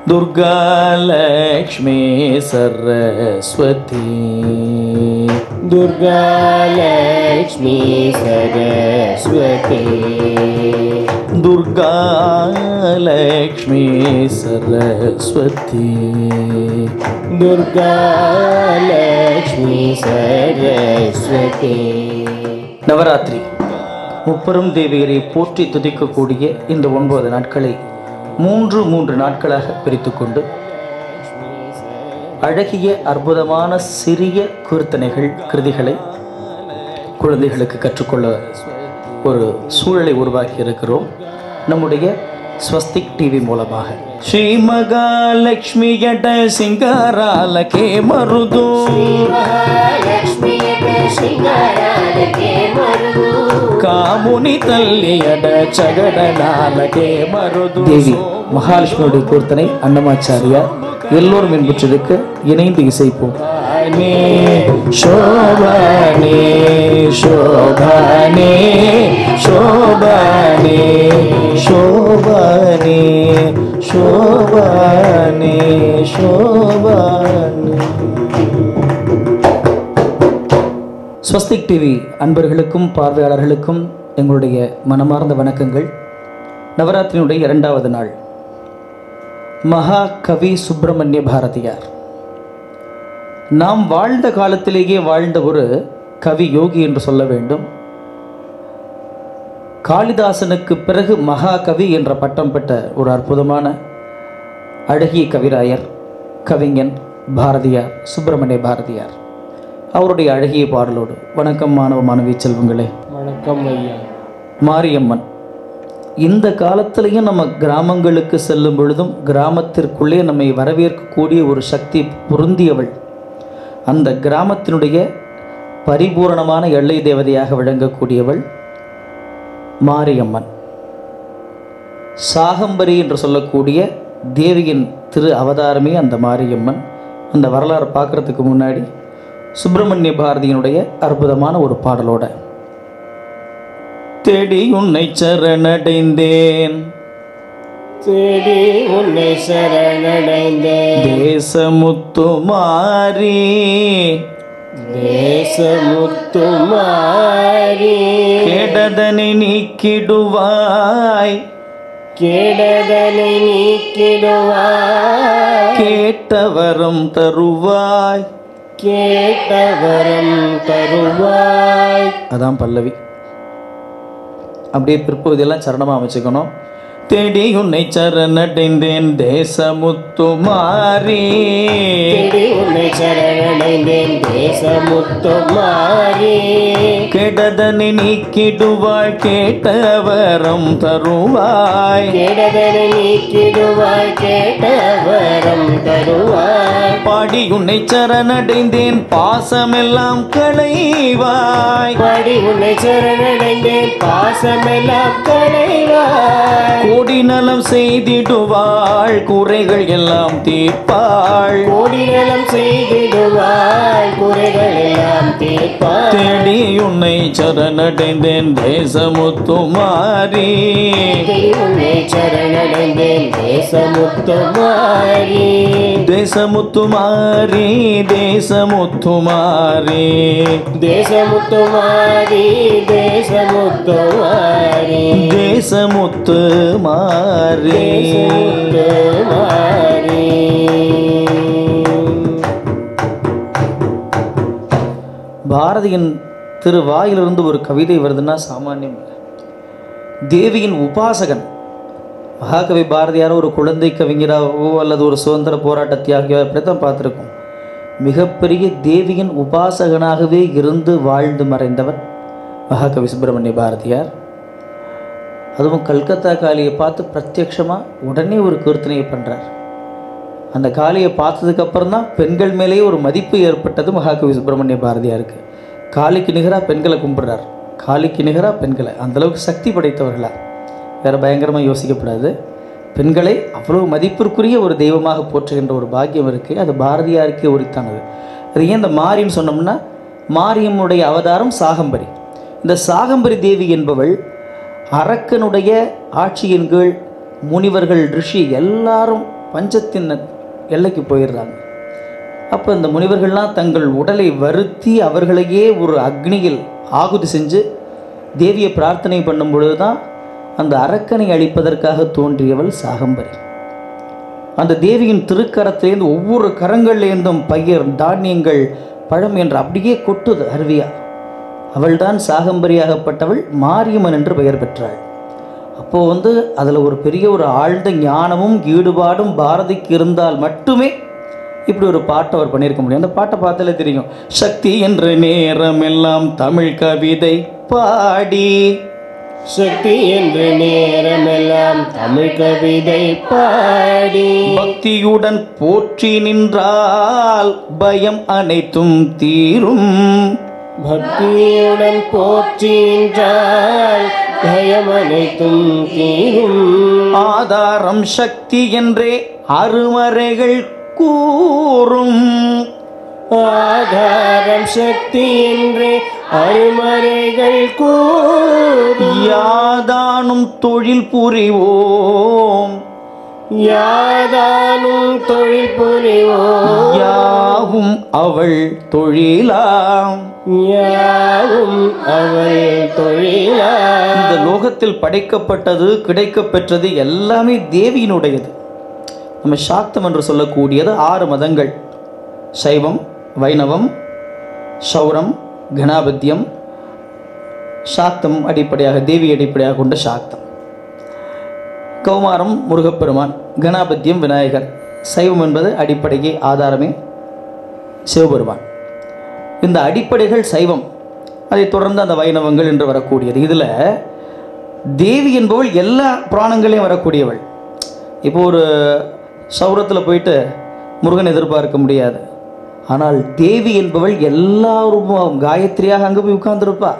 दुर्गा लक्ष्मी सरस्वती दुर्गा लक्ष्मी सरस्वती दुर्गा लक्ष्मी सरस्वती दुर्गा लक्ष्मी सरस्वती நவராத்திரி முப்பெரும் தேவியரை போற்றி துதிக்கக்கூடிய இந்த ஒன்பது நாட்களை மூன்று மூன்று நாட்களாக பிரித்துக்கொண்டு அழகிய அற்புதமான சிறிய கீர்த்தனைகள் கிருதிகளை குழந்தைகளுக்கு கற்றுக்கொள்ள ஒரு சூழலை உருவாக்கி இருக்கிறோம் நம்முடைய ஸ்வஸ்திக் டிவி மூலமாக ஸ்ரீ மகாலட்சுமி எட சிங்காராலகே மருது लक्ष्मी शृंगारालके मरुदु காமுனி தல்லியட சகடனாலகே மருது தேவி மகாலட்சுமியுடைய கீர்த்தனை அன்னமாச்சாரியா எல்லோரும் என்பற்றிருக்க இணைந்து இசைப்போம் சோபானே சோபானே சோபானே சோபானே சோபானே சோபானே ஸ்வஸ்திக் டிவி அன்பர்களுக்கும் பார்வையாளர்களுக்கும் எங்களுடைய மனமார்ந்த வணக்கங்கள் நவராத்திரியினுடைய இரண்டாவது நாள் மகா கவி சுப்பிரமணிய பாரதியார் நாம் வாழ்ந்த காலத்திலேயே வாழ்ந்த ஒரு கவி யோகி என்று சொல்ல வேண்டும் காளிதாசனுக்கு பிறகு மகா கவி என்ற பட்டம் பெற்ற ஒரு அற்புதமான அழகிய கவிராயர் கவிஞன் பாரதியார் சுப்பிரமணிய பாரதியார் அவருடைய அழகிய பாடலோடு வணக்கம் மாணவ மாணவி செல்வங்களே வணக்கம் ஐயா மாரியம்மன் இந்த காலத்திலையும் நம்ம கிராமங்களுக்கு செல்லும் பொழுதும் கிராமத்திற்குள்ளே நம்மை வரவேற்கக்கூடிய ஒரு சக்தி பொருந்தியவள் அந்த கிராமத்தினுடைய பரிபூரணமான எல்லை தேவதையாக விளங்கக்கூடியவள் மாரியம்மன் சாகம்பரி என்று சொல்லக்கூடிய தேவியின் திரு அவதாரமே அந்த மாரியம்மன் அந்த வரலாறு பார்க்கறதுக்கு முன்னாடி சுப்பிரமணிய பாரதியினுடைய அற்புதமான ஒரு பாடலோட தேடி உன்னை சரணடைந்தேன் தேடி உன்னை சரணடைந்தேன் தேசமுத்து மாறி தேசமுத்துமாரி கேடதனை நீக்கிடுவாய் கேடதனை நீக்கிடுவாய் கேட்டவரம் தருவாய் கேட்டவரம் தருவாய் அதான் பல்லவி அப்படியே பிற்பகுதியெல்லாம் சரணமாக அமைச்சுக்கணும் தேடி உன்னை சரணடைந்தேன் தேசமுத்து மாறி தேடி உன்னை சரணடைந்தேன் தேசமுத்துமாரி கெடதனை நீக்கிடுவாய் கேட்டவரம் தருவாய் கேடதனை நீக்கிடுவாய் கேட்டவரம் தருவாய் பாடி உன்னை சரணடைந்தேன் பாசமெல்லாம் களைவாய் பாடி உன்னை சரணடைந்தேன் பாசமெல்லாம் களைவாய் கோடி நலம் செய்திடுவாள் குறைகள் எல்லாம் தீர்ப்பாள் கோடி நலம் செய்திடுவாய் குறைகள் எல்லாம் தீர்ப்பாய் தேடி உன்னை சரணடைந்தேன் தேசமுத்து மாறி தேடி உன்னை சரணடைந்தேன் தேசமுத்துமாரி தேசமுத்து மாறி தேசமுத்து மாறி தேசமுத்துமாரி தேசமுத்துமாரி தேசமுத்து மாறி தேசமுத்துமாரி பாரதியின் திரு வாயிலிருந்து ஒரு கவிதை வருதுன்னா சாமானியம் இல்லை தேவியின் உபாசகன் மகாகவி பாரதியார் ஒரு குழந்தை கவிஞராகவோ அல்லது ஒரு சுதந்திர போராட்ட தியாகியோ அப்படி தான் பார்த்துருக்கோம் மிகப்பெரிய தேவியின் உபாசகனாகவே இருந்து வாழ்ந்து மறைந்தவர் மகாகவி சுப்பிரமணிய பாரதியார் அதுவும் கல்கத்தா காளியை பார்த்து பிரத்யக்ஷமாக உடனே ஒரு கீர்த்தனையை பண்ணுறார் அந்த காளியை பார்த்ததுக்கு அப்புறம் தான் பெண்கள் மேலேயே ஒரு மதிப்பு ஏற்பட்டது மகாகவி சுப்பிரமணிய பாரதியாருக்கு காளிக்கு நிகராக பெண்களை கும்பிடுறார் காளிக்கு நிகராக பெண்களை அந்தளவுக்கு சக்தி படைத்தவர்களா வேற பயங்கரமாக யோசிக்கப்படாது பெண்களை அவ்வளவு மதிப்பிற்குரிய ஒரு தெய்வமாக போற்றுகின்ற ஒரு பாக்கியம் இருக்குது அது பாரதியாருக்கே உரித்தானது அது ஏன் இந்த மாரின்னு சொன்னோம்னா மாரியம்முடைய அவதாரம் சாகம்பரி இந்த சாகம்பரி தேவி என்பவள் அரக்கனுடைய ஆட்சியின் கீழ் முனிவர்கள் ரிஷி எல்லாரும் பஞ்சத்தின் எல்லைக்கு போயிடுறாங்க அப்போ இந்த முனிவர்கள்லாம் தங்கள் உடலை வருத்தி அவர்களையே ஒரு அக்னியில் ஆகுதி செஞ்சு தேவியை பிரார்த்தனை பண்ணும் பொழுது தான் அந்த அரக்கனை அழிப்பதற்காக தோன்றியவள் சாகம்பரி அந்த தேவியின் திருக்கரத்திலேருந்து ஒவ்வொரு கரங்கள்லேருந்தும் பயிர் தானியங்கள் பழம் என்று அப்படியே கொட்டுது அருவியா அவள்தான் சாகம்பரியாகப்பட்டவள் மாரியம்மன் என்று பெயர் பெற்றாள் அப்போது வந்து அதில் ஒரு பெரிய ஒரு ஆழ்ந்த ஞானமும் ஈடுபாடும் பாரதிக்கு இருந்தால் மட்டுமே இப்படி ஒரு பாட்டை அவர் பண்ணியிருக்க முடியும் அந்த பாட்டை பார்த்தாலே தெரியும் சக்தி என்ற நேரம் எல்லாம் தமிழ் கவிதை பாடி சக்தி என்று நேரமெல்லாம் தமிழ் கவிதை பாடி பக்தியுடன் போற்றி நின்றால் பயம் அனைத்தும் தீரும் பக்தியுடன் போற்றின்றால் பயம் அனைத்தும் தீரும் ஆதாரம் சக்தி என்றே அருமறைகள் கூறும் ஆதாரம் சக்தி என்றே அருமறைகள் கூறும் யாதானும் தொழில் புரிவோம் யாதானும் தொழில் புரிவோம் யாவும் அவள் தொழிலாம் யாவும் அவள் தொழிலா இந்த லோகத்தில் படைக்கப்பட்டது கிடைக்கப் பெற்றது எல்லாமே தேவியினுடையது நம்ம சாக்தம் என்று சொல்லக்கூடியது ஆறு மதங்கள் சைவம் வைணவம் சௌரம் கணாபத்தியம் சாக்தம் அடிப்படையாக தேவி அடிப்படையாக கொண்ட சாக்தம் கௌமாரம் முருகப்பெருமான் கணாபத்தியம் விநாயகர் சைவம் என்பது அடிப்படையே ஆதாரமே சிவபெருமான் இந்த அடிப்படைகள் சைவம் அதைத் தொடர்ந்து அந்த வைணவங்கள் என்று வரக்கூடியது இதில் தேவி என்பவள் எல்லா புராணங்களையும் வரக்கூடியவள் இப்போ ஒரு சௌரத்தில் போயிட்டு முருகன் எதிர்பார்க்க முடியாது ஆனால் தேவி என்பவள் எல்லாரும் காயத்ரியாக அங்கே போய் உட்கார்ந்துருப்பா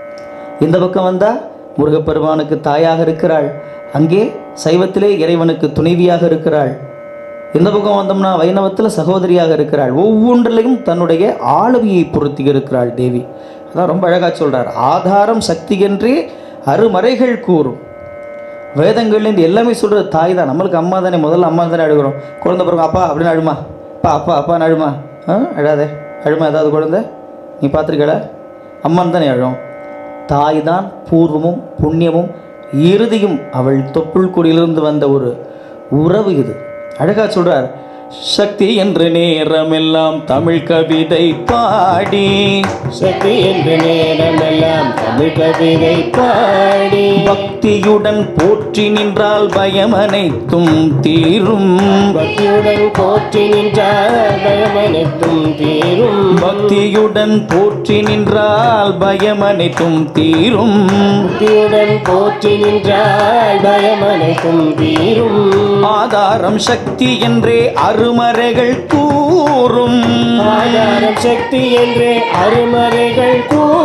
இந்த பக்கம் வந்தால் முருகப்பெருமானுக்கு தாயாக இருக்கிறாள் அங்கே சைவத்திலே இறைவனுக்கு துணைவியாக இருக்கிறாள் இந்த பக்கம் வந்தோம்னா வைணவத்தில் சகோதரியாக இருக்கிறாள் ஒவ்வொன்றிலையும் தன்னுடைய ஆளுமையை பொருத்தி இருக்கிறாள் தேவி அதான் ரொம்ப அழகாக சொல்றார் ஆதாரம் சக்தி என்றே அருமறைகள் கூறும் வேதங்கள்லேருந்து எல்லாமே சொல்கிறது தாய் தான் நம்மளுக்கு அம்மா தானே முதல்ல அம்மா தானே அழுகிறோம் குழந்தை பிறகு அப்பா அப்படின்னு அழுமா அப்பா அப்பா அப்பான்னு அழுமா ஆ அழாதே அழுமா ஏதாவது குழந்தை நீ பார்த்துருக்கல அம்மான்னு தானே அழும் தாய் தான் பூர்வமும் புண்ணியமும் இறுதியும் அவள் தொப்புள் கொடியிலிருந்து வந்த ஒரு உறவு இது அழகா சொல்றார் சக்தி என்று நேரமெல்லாம் தமிழ் கவிதை பாடி சக்தி என்று நேரமெல்லாம் தமிழ் கவிதை பாடி பக்தியுடன் போற்றி நின்றால் பயம் அனைத்தும் தீரும் பக்தியுடன் போற்றி நின்றால் பயம் அனைத்தும் தீரும் பக்தியுடன் போற்றி நின்றால் பயம் அனைத்தும் தீரும் பக்தியுடன் போற்றி நின்றால் பயம் அனைத்தும் தீரும் ஆதாரம் சக்தி என்றே அருமறைகள் கூறும் ஆதாரம் சக்தி என்றே அருமறைகள்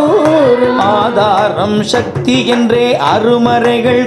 கூறும் ஆதாரம் சக்தி என்றே அருமறைகள்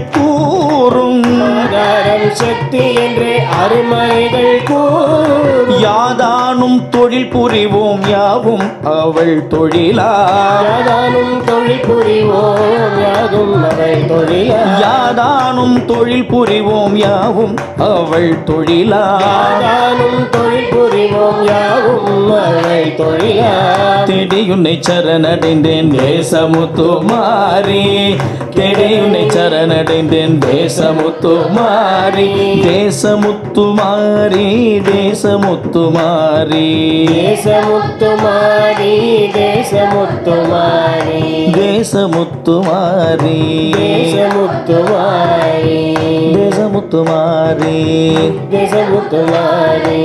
கூறும் ஆதாரம் சக்தி என்றே அருமறைகள் கூறும் யாதானும் தொழில் புரிவோம் யாவும் அவள் தொழிலா யாதானும் தொழில் புரிவோம் யாதும் அவள் தொழிலா யாதானும் தொழில் புரிவோம் யாவும் அவள் தொழிலா யாதானும் தொழில் புரிவோம் யாவும் அவள் தொழிலா தேடியுன்னை சரணடைந்தேன் தேசமுத்து மாறி தேடியுன்னை சரணடைந்தேன் தேசமுத்து மாறி தேசமுத்து மாறி தேசமுத்து மாறி தேசமுத்து மாறி தேசமுத்து மாறி தேசமுத்து மாறி தேசமுத்து மாறி தேசமுத்து மாறி தேசமுத்து மாறி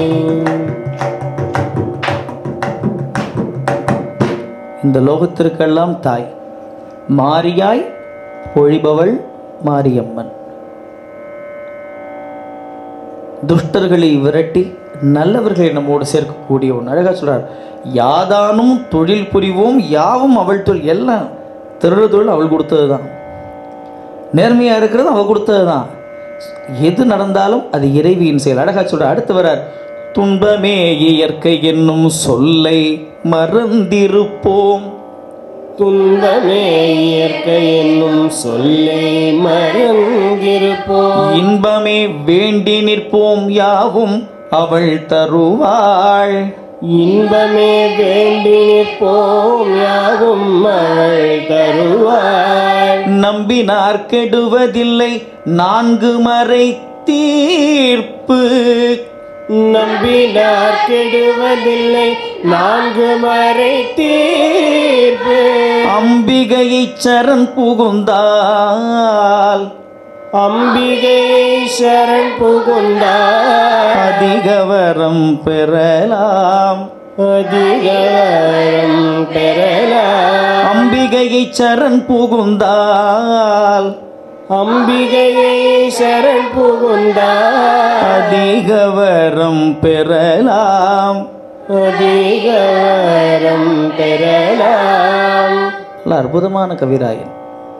இந்த லோகத்திற்கெல்லாம் தாய் மாரியாய் பொழிபவள் மாரியம்மன் துஷ்டர்களை விரட்டி நல்லவர்களை நம்மோடு சேர்க்கக்கூடிய ஒன்று அழகாக சொல்றார் யாதானும் தொழில் புரிவோம் யாவும் அவள் தொழில் எல்லாம் திருடு தொழில் அவள் கொடுத்தது தான் நேர்மையாக இருக்கிறது அவள் கொடுத்தது தான் எது நடந்தாலும் அது இறைவியின் செயல் அழகா சொல்ற அடுத்து வரார் துன்பமே இயற்கை என்னும் சொல்லை மறந்திருப்போம் துன்பமே இயற்கை என்னும் சொல்லை மறந்திருப்போம் இன்பமே வேண்டி நிற்போம் யாவும் அவள் தருவாள் இன்பமே வேண்டி நிற்போம் யாவும் அவள் தருவாள் நம்பினார் கெடுவதில்லை நான்கு மறை தீர்ப்பு நம்பினார் கெடுவதில்லை நான்கு மறை தீர்ப்பு அம்பிகையை சரண் புகுந்தால் அம்பிகை சரண் புகுந்தார் அதிகவரம் பெறலாம் அதிகாரம் பெறலாம் அம்பிகையை சரண் புகுந்தால் அம்பிகையை சரண் புகுந்தார் அதிகவரம் பெறலாம் அதிகாரம் பெறலாம் நல்ல அற்புதமான கவிராயன்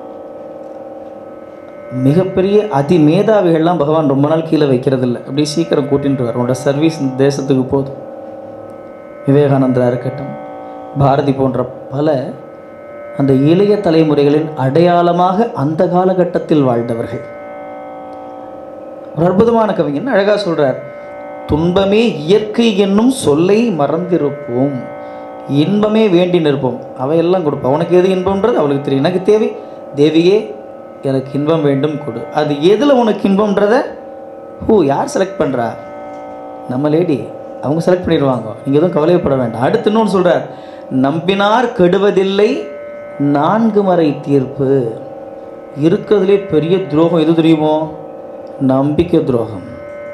மிகப்பெரிய அதி மேதாவிகள்லாம் பகவான் ரொம்ப நாள் கீழே வைக்கிறது இல்லை அப்படியே சீக்கிரம் கூட்டின்ட்டு வர உன்னோட சர்வீஸ் இந்த தேசத்துக்கு போதும் விவேகானந்தரா இருக்கட்டும் பாரதி போன்ற பல அந்த இளைய தலைமுறைகளின் அடையாளமாக அந்த காலகட்டத்தில் வாழ்ந்தவர்கள் ஒரு அற்புதமான கவிஞன் அழகா சொல்றார் துன்பமே இயற்கை என்னும் சொல்லை மறந்திருப்போம் இன்பமே வேண்டி நிற்போம் அவையெல்லாம் கொடுப்போம் உனக்கு எது இன்பம்ன்றது அவளுக்கு தெரியும் எனக்கு தேவை தேவியே எனக்கு இன்பம் வேண்டும் கொடு அது எதில் உனக்கு இன்பம்ன்றத ஹூ யார் செலக்ட் பண்ணுறா நம்ம லேடி அவங்க செலக்ட் பண்ணிடுவாங்க நீங்கள் எதுவும் கவலைப்பட வேண்டாம் அடுத்து இன்னொன்று சொல்கிறார் நம்பினார் கெடுவதில்லை நான்கு மறை தீர்ப்பு இருக்கிறதுலே பெரிய துரோகம் எது தெரியுமோ நம்பிக்கை துரோகம்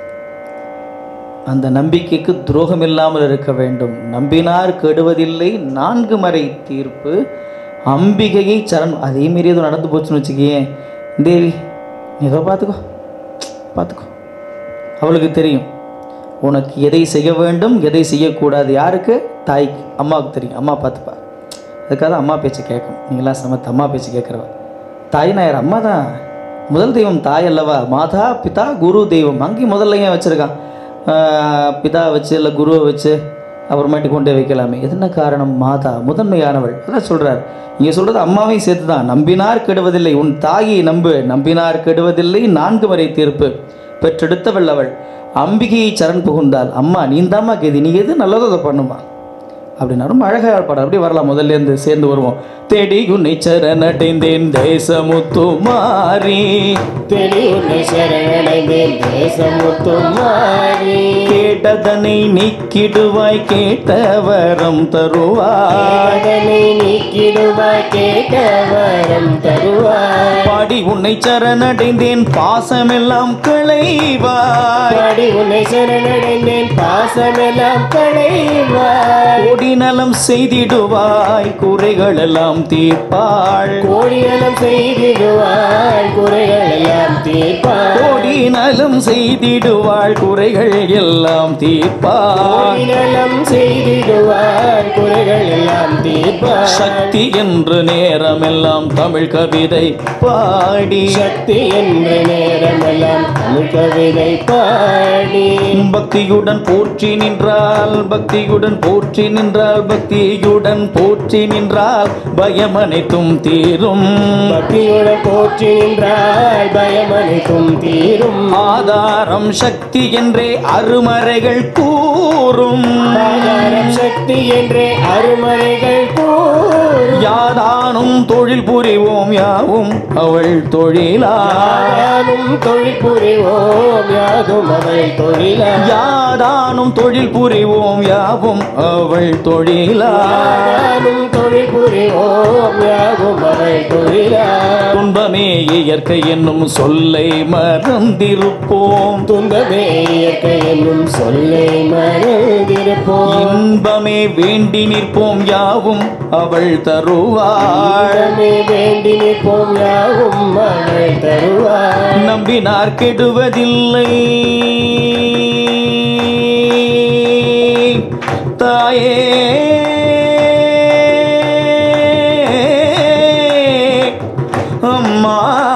அந்த நம்பிக்கைக்கு துரோகம் இல்லாமல் இருக்க வேண்டும் நம்பினார் கெடுவதில்லை நான்கு மறை தீர்ப்பு அம்பிகையை சரண் அதே மாரி எதுவும் நடந்து போச்சுன்னு வச்சுக்கியேன் தேவி நீ ஏதோ பார்த்துக்கோ பார்த்துக்கோ அவளுக்கு தெரியும் உனக்கு எதை செய்ய வேண்டும் எதை செய்யக்கூடாது யாருக்கு தாய்க்கு அம்மாவுக்கு தெரியும் அம்மா பார்த்துப்பா அதுக்காக அம்மா பேச்சு கேட்கணும் நீங்களாம் சமத்து அம்மா பேச்சு கேட்குறவ தாய்னா யார் அம்மா தான் முதல் தெய்வம் தாய் அல்லவா மாதா பிதா குரு தெய்வம் அங்கேயும் முதல்ல ஏன் வச்சுருக்கான் பிதா வச்சு இல்லை குருவை வச்சு அப்புறமேட்டு கொண்டே வைக்கலாமே எதுன காரணம் மாதா முதன்மையானவள் அதான் சொல்கிறார் இங்கே சொல்கிறது அம்மாவையும் சேர்த்து தான் நம்பினார் கெடுவதில்லை உன் தாயை நம்பு நம்பினார் கெடுவதில்லை நான்கு வரை தீர்ப்பு பெற்றெடுத்தவள் அவள் அம்பிகையை சரண் புகுந்தாள் அம்மா நீந்தாம்மா கேதி நீ எது நல்லதோ அதை பண்ணுமா அப்படின்னா ரொம்ப அழகாக பாடம் அப்படியே வரலாம் முதல்ல இருந்து சேர்ந்து வருவோம் தேடி உன்னை சரணடைந்தேன் தேசமுத்து மாறி தெளி உன்னை சரணடைந்தேன் தேசமுத்து மாறி கேட்டதனை நீக்கிடுவாய் கேட்ட வரம் தருவாய் அதனை நீக்கிடுவாய் கேட்ட வரம் தருவாய் பாடி உன்னை சரணடைந்தேன் பாசமெல்லாம் களைவாய் பாடி உன்னை சரணடைந்தேன் பாசமெல்லாம் களைவாய் கோடி நலம் செய்திடுவாய் குறைகள் எல்லாம் தீர்ப்பாள் கோடியலம் செய்திடுவாய் குறைகள் எல்லாம் தீர்ப்பாய் கோடி நலம் செய்திடுவாள் குறைகள் எல்லாம் தீர்ப்பாள் கோடிநலம் செய்திடுவாய் குறைகள் எல்லாம் தீர்ப்பாய் சக்தி என்று நேரமெல்லாம் தமிழ் கவிதை பாடி சக்தி என்ற நேரமெல்லாம் தமிழ் கவிதை பாடி பக்தியுடன் போற்றி நின்றால் பக்தியுடன் போற்றி நின்றால் பக்தியுடன் போற்றி நின்றால் பயம் அனைத்தும் தீரும் பக்தியுடன் போற்றி நின்றால் பயம் அனைத்தும் தீரும் ஆதாரம் சக்தி என்றே அருமறைகள் கூறும் ஆதாரம் சக்தி என்றே அருமறைகள் கூறும் யாதானும் தொழில் புரிவோம் யாவும் அவள் தொழிலா யாரும் தொழில் புரிவோம் யாதும் அவள் தொழிலா யாதானும் தொழில் புரிவோம் யாவும் அவள் தொழிலா யாரும் தொழில் புரிவோம் யாவும் அவள் தொழிலா துன்பமே இயற்கை என்னும் சொல்லை மறந்திருப்போம் துன்பமே இயற்கை என்னும் சொல்லை மறந்திருப்போம் இன்பமே வேண்டி நிற்போம் யாவும் அவள் தருவாள் இன்பமே வேண்டி நிற்போம் யாவும் அவள் தருவாள் நம்பினார் கெடுவதில்லை தாயே அம்மா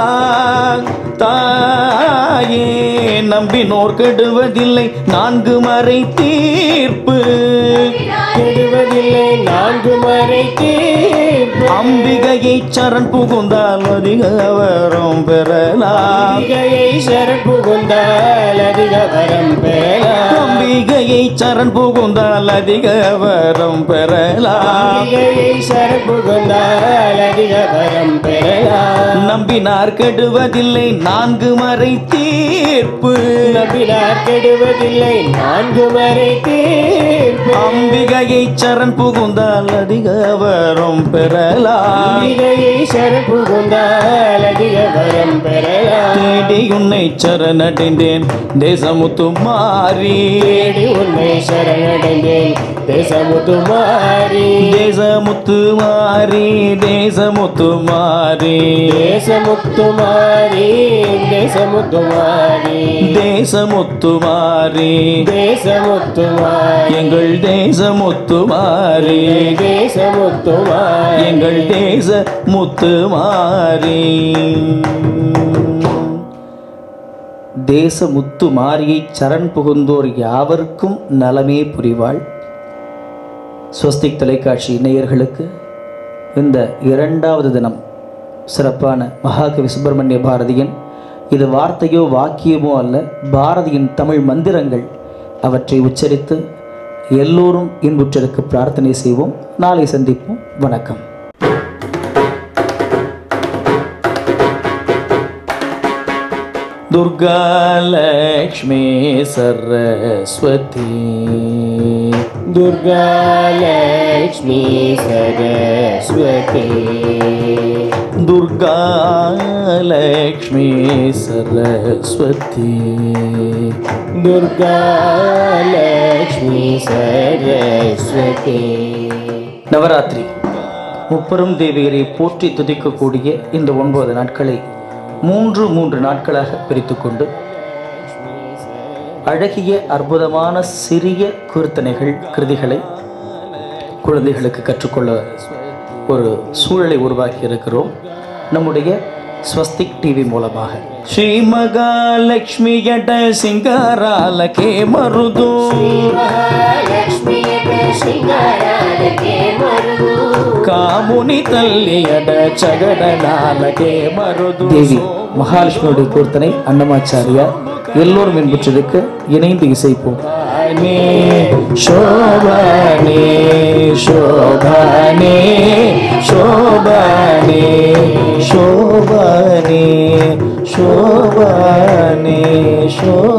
தாயே நம்பினோர் கெடுவதில்லை நான்கு மறை தீர்ப்பு கெடுவதில்லை நான்கு மறை தீர்ப்பு அம்பிகையை சரண் புகுந்தால் அதிக வரம் பெறலாம் அம்பிகையை சரண் புகுந்தால் அதிக வரம் பெறலாம் அம்பிகையை சரண் புகுந்தால் அதிக வரம் பெறலாம் அம்பிகையை சரண் புகுந்தால் அதிக வரம் பெறலாம் நம்பினார் கெடுவதில்லை நான்கு மறை தீர்ப்பு நம்பினார் கெடுவதில்லை நான்கு வரை தீர்ப்பு அம்பிகையை சரண் புகுந்தால் அதிக வரம் பெறலாம் அம்பிகையை சரண் புகுந்தால் அதிக வரம் பெறலாம் தேடி உன்னை சரணடைந்தேன் தேசமுத்து மாறி தேடி உன்னை சரணடைந்தேன் தேசமுத்து மாறி தேசமுத்து மாறி தேசமுத்து மாறி தேசமுத்து மாறி தேசமுத்து மாறி தேசமுத்து மாறி தேசமுத்து மாறி எங்கள் தேசமுத்து மாறி தேசமுத்து மாறி எங்கள் தேச முத்து மாறி தேச முத்து மாரியை சரண் புகுந்தோர் யாவருக்கும் நலமே புரிவாள் ஸ்வஸ்திக் தொலைக்காட்சி நேயர்களுக்கு இந்த இரண்டாவது தினம் சிறப்பான மகாகவி சுப்பிரமணிய பாரதியின் இது வார்த்தையோ வாக்கியமோ அல்ல பாரதியின் தமிழ் மந்திரங்கள் அவற்றை உச்சரித்து எல்லோரும் இன்புற்றிருக்க பிரார்த்தனை செய்வோம் நாளை சந்திப்போம் வணக்கம் दुर्गा लक्ष्मी सरस्वती दुर्गा लक्ष्मी सरस्वती दुर्गा लक्ष्मी सरस्वती दुर्गा लक्ष्मी सरस्वती நவராத்திரி முப்பெரும் தேவியரை போற்றி துதிக்கக்கூடிய இந்த ஒன்பது நாட்களை மூன்று மூன்று நாட்களாக பிரித்துக்கொண்டு அழகிய அற்புதமான சிறிய கீர்த்தனைகள் கிருதிகளை குழந்தைகளுக்கு கற்றுக்கொள்ள ஒரு சூழலை உருவாக்கி இருக்கிறோம் நம்முடைய ஸ்வஸ்திக் டிவி மூலமாக ஸ்ரீ மகாலட்சுமி எட சிங்காராலகே மருது కాముని తల్లి అడ చగడనాలకే మరుదు தேவி மகாலட்சுமியுடைய கீர்த்தனை அன்னமாச்சாரியா எல்லோரும் என்பற்றிருக்க இணைந்து இசைப்போம் சோபானே சோபானே சோபானே சோபானே சோபானே சோபானே